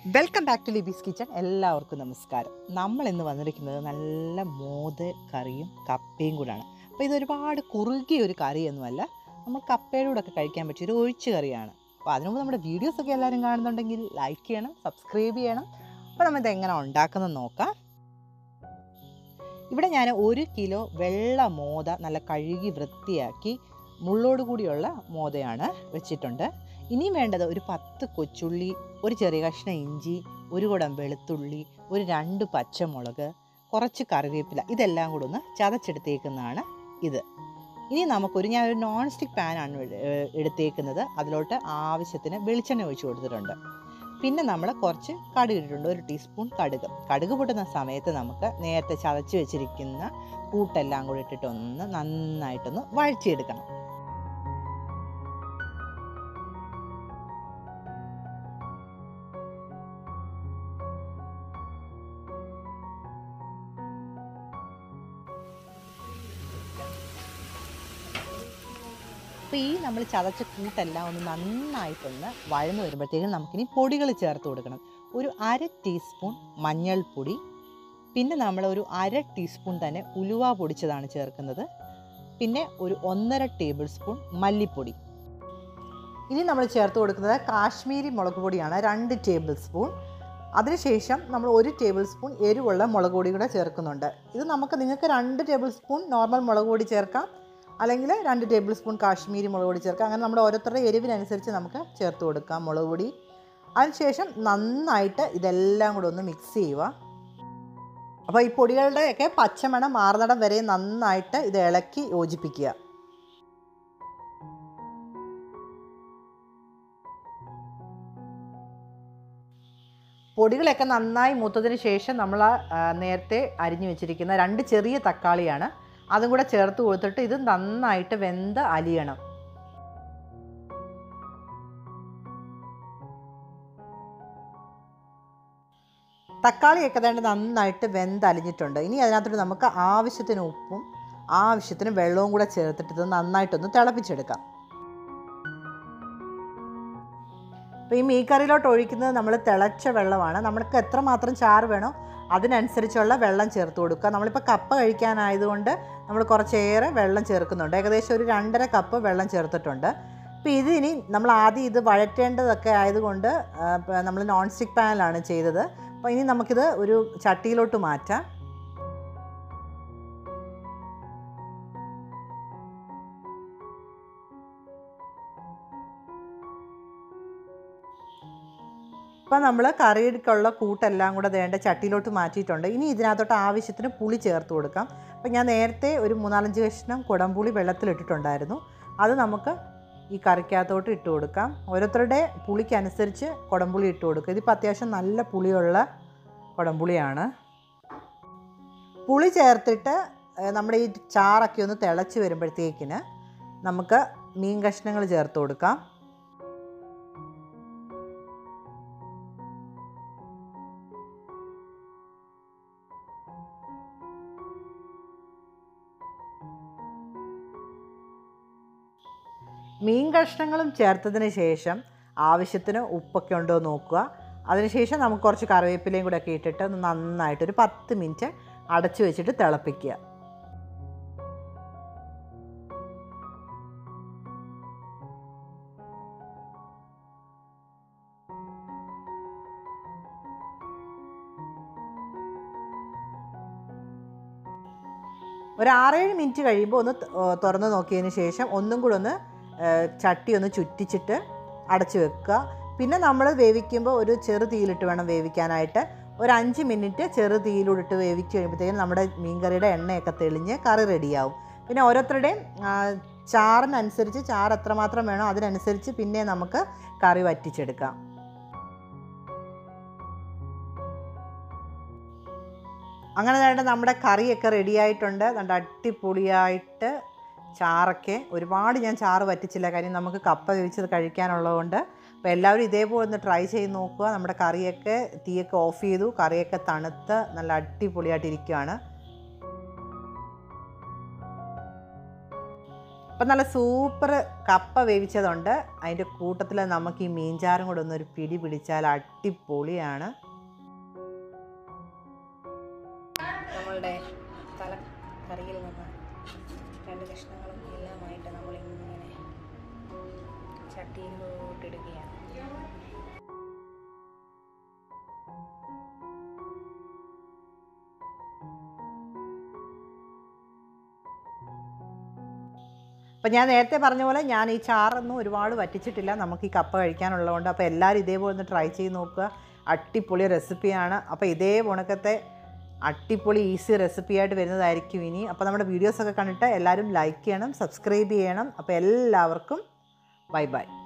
welcome back to Libi's kitchen എല്ലാവർക്കും നമസ്കാരം നമ്മൾ ഇന്ന് വന്നിരിക്കുന്നത് നല്ല മോദ് കറിയും കപ്പയും കൂടാണ് അപ്പോൾ ഇത് ഒരുപാട് കുറുകിയ ഒരു കറിയൊന്നുമല്ല നമ്മൾ കപ്പയുടെ കൂടെ ഒക്കെ കഴിക്കാൻ പറ്റിയ ഒരു ഒഴിച്ച് കറിയാണ് അപ്പോൾ അതിനു മുമ്പ് നമ്മുടെ വീഡിയോസ് ഒക്കെ എല്ലാവരും കാണുന്നുണ്ടെങ്കിൽ ലൈക്ക് ചെയ്യണം സബ്സ്ക്രൈബ് ചെയ്യണം അപ്പോൾ നമ്മൾ ഇത് എങ്ങനെ ഉണ്ടാക്കുന്നത് നോക്കാം ഇവിടെ ഞാൻ ഒരു കിലോ വെള്ള മോദ നല്ല കഴുകി വൃത്തിയാക്കി മുള്ളോട് കൂടിയുള്ള മോദയാണ് വെച്ചിട്ടുണ്ട് ഇനിയും വേണ്ടത് ഒരു പത്ത് കൊച്ചുള്ളി ഒരു ചെറിയ കഷ്ണം ഇഞ്ചി ഒരു കുടം വെളുത്തുള്ളി ഒരു രണ്ട് പച്ചമുളക് കുറച്ച് കറിവേപ്പില ഇതെല്ലാം കൂടെ ഒന്ന് ചതച്ചെടുത്തേക്കുന്നതാണ് ഇത് ഇനി നമുക്കൊരു ഞാൻ ഒരു നോൺ സ്റ്റിക്ക് പാനാണ് എടു- ഏഹ് എടുത്തേക്കുന്നത് അതിലോട്ട് ആവശ്യത്തിന് വെളിച്ചെണ്ണ ഒഴിച്ചു കൊടുത്തിട്ടുണ്ട് പിന്നെ നമ്മൾ കുറച്ച് കടുക് ഇട്ടിട്ടുണ്ട് ഒരു ടീസ്പൂൺ കടുക് കടുക് പൊട്ടുന്ന സമയത്ത് നമുക്ക് നേരത്തെ ചതച്ച് വെച്ചിരിക്കുന്ന കൂട്ടെല്ലാം കൂടി ഇട്ടിട്ടൊന്ന് നന്നായിട്ടൊന്ന് വഴറ്റിയെടുക്കണം അപ്പോൾ ഈ നമ്മൾ ചതച്ച കൂട്ടെല്ലാം ഒന്ന് നന്നായിട്ടൊന്ന് വഴന്ന് വരുമ്പോഴത്തേക്കും നമുക്കിനി പൊടികൾ ചേർത്ത് കൊടുക്കണം ഒരു അര ടീസ്പൂൺ മഞ്ഞൾപ്പൊടി പിന്നെ നമ്മൾ ഒരു അര ടീസ്പൂൺ തന്നെ ഉലുവ പൊടിച്ചതാണ് ചേർക്കുന്നത് പിന്നെ ഒരു ഒന്നര ടേബിൾ സ്പൂൺ മല്ലിപ്പൊടി ഇനി നമ്മൾ ചേർത്ത് കൊടുക്കുന്നത് കാശ്മീരി മുളക് പൊടിയാണ് രണ്ട് ടേബിൾ സ്പൂൺ അതിനുശേഷം നമ്മൾ ഒരു ടേബിൾ സ്പൂൺ എരിവുള്ള മുളക് പൊടി കൂടെ ചേർക്കുന്നുണ്ട് ഇത് നമുക്ക് നിങ്ങൾക്ക് രണ്ട് ടേബിൾ സ്പൂൺ നോർമൽ മുളക് പൊടി ചേർക്കാം അല്ലെങ്കിൽ രണ്ട് ടേബിൾ സ്പൂൺ കാശ്മീരി മുളക് പൊടി ചേർക്കാം അങ്ങനെ നമ്മുടെ ഓരോരുത്തരുടെ എരിവിനനുസരിച്ച് നമുക്ക് ചേർത്ത് കൊടുക്കാം മുളക് പൊടി അതിനുശേഷം നന്നായിട്ട് ഇതെല്ലാം കൂടെ ഒന്ന് മിക്സ് ചെയ്യുക അപ്പോൾ ഈ പൊടികളുടെയൊക്കെ പച്ചമണം മാറുന്നിടം വരെ നന്നായിട്ട് ഇത് ഇളക്കി യോജിപ്പിക്കുക പൊടികളൊക്കെ നന്നായി മൂത്തതിന് ശേഷം നമ്മൾ ആ, നേരത്തെ അരിഞ്ഞു വെച്ചിരിക്കുന്ന രണ്ട് ചെറിയ തക്കാളിയാണ് അതും കൂടെ ചേർത്ത് കൊടുത്തിട്ട് ഇത് നന്നായിട്ട് വെന്ത് അലിയണം തക്കാളിയൊക്കെ വേണ്ട നന്നായിട്ട് വെന്തലിഞ്ഞിട്ടുണ്ട് ഇനി അതിനകത്തോട്ട് നമുക്ക് ആവശ്യത്തിന് ഉപ്പും ആവശ്യത്തിന് വെള്ളവും കൂടെ ചേർത്തിട്ട് ഇത് നന്നായിട്ടൊന്ന് തിളപ്പിച്ചെടുക്കാം അപ്പോൾ ഈ മീൻ കറിയിലോട്ട് ഒഴിക്കുന്നത് നമ്മൾ തിളച്ച വെള്ളമാണ് നമുക്ക് എത്രമാത്രം ചാറ് വേണോ അതിനനുസരിച്ചുള്ള വെള്ളം ചേർത്ത് കൊടുക്കുക നമ്മളിപ്പോൾ കപ്പ കഴിക്കാനായതുകൊണ്ട് നമ്മൾ കുറച്ചേറെ വെള്ളം ചേർക്കുന്നുണ്ട് ഏകദേശം ഒരു രണ്ടര കപ്പ് വെള്ളം ചേർത്തിട്ടുണ്ട് അപ്പോൾ ഇത് ഇനി നമ്മൾ ആദ്യം ഇത് വഴറ്റേണ്ടതൊക്കെ ആയതുകൊണ്ട് നമ്മൾ നോൺ സ്റ്റിക്ക് പാനിലാണ് ചെയ്തത് അപ്പോൾ ഇനി നമുക്കിത് ഒരു ചട്ടിയിലോട്ട് മാറ്റാം ഇപ്പം നമ്മൾ കറിയിലേക്കുള്ള കൂട്ടെല്ലാം കൂടെ വേണ്ട ചട്ടിയിലോട്ട് മാറ്റിയിട്ടുണ്ട് ഇനി ഇതിനകത്തോട്ട് ആവശ്യത്തിന് പുളി ചേർത്ത് കൊടുക്കാം അപ്പം ഞാൻ നേരത്തെ ഒരു മൂന്നാലഞ്ച് കഷ്ണം കുടംപുളി വെള്ളത്തിലിട്ടിട്ടുണ്ടായിരുന്നു അത് നമുക്ക് ഈ കറിക്കകത്തോട്ട് ഇട്ട് കൊടുക്കാം ഓരോരുത്തരുടെ പുളിക്കനുസരിച്ച് കുടംപുളി ഇട്ട് കൊടുക്കുക ഇതിപ്പോൾ അത്യാവശ്യം നല്ല പുളിയുള്ള കുടംപുളിയാണ് പുളി ചേർത്തിട്ട് ഏഹ്, നമ്മുടെ ഈ ചാറൊക്കെ ഒന്ന് തിളച്ച് വരുമ്പോഴത്തേക്കിന് നമുക്ക് മീൻ കഷ്ണങ്ങൾ ചേർത്ത് കൊടുക്കാം മീൻ കഷ്ണങ്ങളും ചേർത്തതിന് ശേഷം ആവശ്യത്തിന് ഉപ്പൊക്കെ ഉണ്ടോ എന്ന് നോക്കുക അതിനുശേഷം നമുക്ക് കുറച്ച് കറിവേപ്പിലയും കൂടെ ഒക്കെ ഇട്ടിട്ട് ഒന്ന് നന്നായിട്ട് ഒരു പത്ത് മിനിറ്റ് അടച്ചു വെച്ചിട്ട് തിളപ്പിക്കുക ഒരു ആറേഴ് മിനിറ്റ് കഴിയുമ്പോൾ ഒന്ന് ത- ഏർ തുറന്ന് നോക്കിയതിന് ശേഷം ഒന്നും കൂടെ ഒന്ന് ഏർ ചട്ടി ഒന്ന് ചുറ്റിച്ചിട്ട് അടച്ചു വെക്കുക പിന്നെ നമ്മൾ വേവിക്കുമ്പോൾ ഒരു ചെറു തീയിലിട്ട് വേണം വേവിക്കാനായിട്ട് ഒരു അഞ്ച് മിനിറ്റ് ചെറു തീയിലിട്ട് വേവിച്ച് കഴിയുമ്പോഴത്തേക്കും നമ്മുടെ മീൻകറിയുടെ എണ്ണയൊക്കെ തെളിഞ്ഞ് കറി റെഡിയാവും പിന്നെ ഓരോരുത്തരുടെയും ആ, ചാറിനനുസരിച്ച് ചാറ് എത്രമാത്രം വേണോ അതിനനുസരിച്ച് പിന്നെ നമുക്ക് കറി വറ്റിച്ചെടുക്കാം അങ്ങനെ വേണ്ട നമ്മുടെ കറിയൊക്കെ റെഡി ആയിട്ടുണ്ട് നല്ല അടിപൊളിയായിട്ട് ചാറൊക്കെ ഒരുപാട് ഞാൻ ചാറ് വറ്റിച്ചില്ല കാര്യം നമുക്ക് കപ്പ വേവിച്ചത് കഴിക്കാനുള്ളതുകൊണ്ട് അപ്പോൾ എല്ലാവരും ഇതേപോലെ ഒന്ന് ട്രൈ ചെയ്ത് നോക്കുക നമ്മുടെ കറിയൊക്കെ തീയൊക്കെ ഓഫ് ചെയ്തു കറിയൊക്കെ തണുത്ത് നല്ല അടിപൊളിയായിട്ട് ഇരിക്കുകയാണ് അപ്പം നല്ല സൂപ്പർ കപ്പ വേവിച്ചതുണ്ട് അതിൻ്റെ കൂട്ടത്തിൽ നമുക്ക് ഈ മീൻചാറും കൂടെ ഒന്നൊരു പിടി പിടിച്ചാൽ അടിപൊളിയാണ് നമ്മളുടെ തലക്കറിയിൽ നിന്ന് രണ്ട് കഷ്ണങ്ങളും എല്ലാമായിട്ട് നമ്മളിങ്ങനെ ചട്ടിയിലോട്ടിടുകയാണ് അപ്പം ഞാൻ നേരത്തെ പറഞ്ഞ പോലെ ഞാൻ ഈ ചാറൊന്നും ഒരുപാട് വറ്റിച്ചിട്ടില്ല നമുക്ക് ഈ കപ്പ കഴിക്കാനുള്ളതുകൊണ്ട് അപ്പോൾ എല്ലാവരും ഇതേപോലെ ഒന്ന് ട്രൈ ചെയ്ത് നോക്കുക അടിപൊളി റെസിപ്പിയാണ് അപ്പോൾ ഇതേ ഉണക്കത്തെ അടിപൊളി ഈസി റെസിപ്പിയായിട്ട് വരുന്നതായിരിക്കും ഇനി അപ്പോൾ നമ്മുടെ വീഡിയോസൊക്കെ കണ്ടിട്ട് എല്ലാവരും ലൈക്ക് ചെയ്യണം സബ്സ്ക്രൈബ് ചെയ്യണം അപ്പോൾ എല്ലാവർക്കും ബൈ ബൈ